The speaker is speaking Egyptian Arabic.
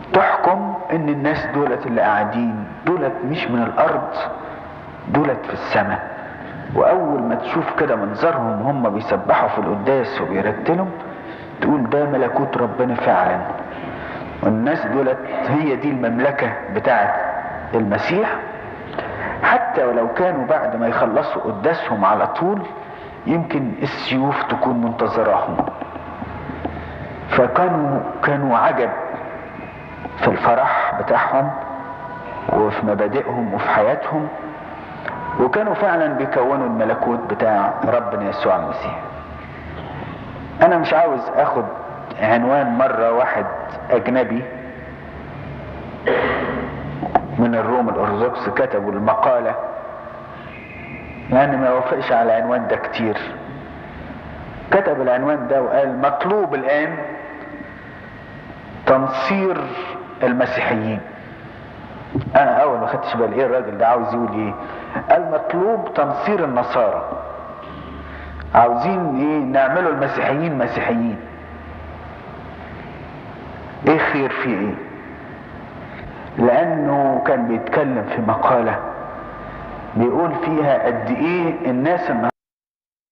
تحكم ان الناس دولت اللي قاعدين دولت مش من الارض دولت في السماء واول ما تشوف كده منظرهم هم بيسبحوا في القداس وبيرتلوا تقول ده ملكوت ربنا فعلا والناس دولت هي دي المملكة بتاعت المسيح حتى ولو كانوا بعد ما يخلصوا قداسهم على طول يمكن السيوف تكون منتظراهم فكانوا كانوا عجب في الفرح بتاعهم وفي مبادئهم وفي حياتهم وكانوا فعلا بيكونوا الملكوت بتاع ربنا يسوع المسيح انا مش عاوز اخد عنوان مرة واحد اجنبي من الروم الارثوذكس كتبوا المقالة يعني ما وافقش على العنوان ده كتير كتب العنوان ده وقال مطلوب الان تنصير المسيحيين انا اول ما خدتش بالي ايه الراجل ده عاوز يقول ايه المطلوب تنصير النصارى عاوزين ايه نعملوا المسيحيين مسيحيين ايه خير في ايه لانه كان بيتكلم في مقالة بيقول فيها قد ايه الناس النهارده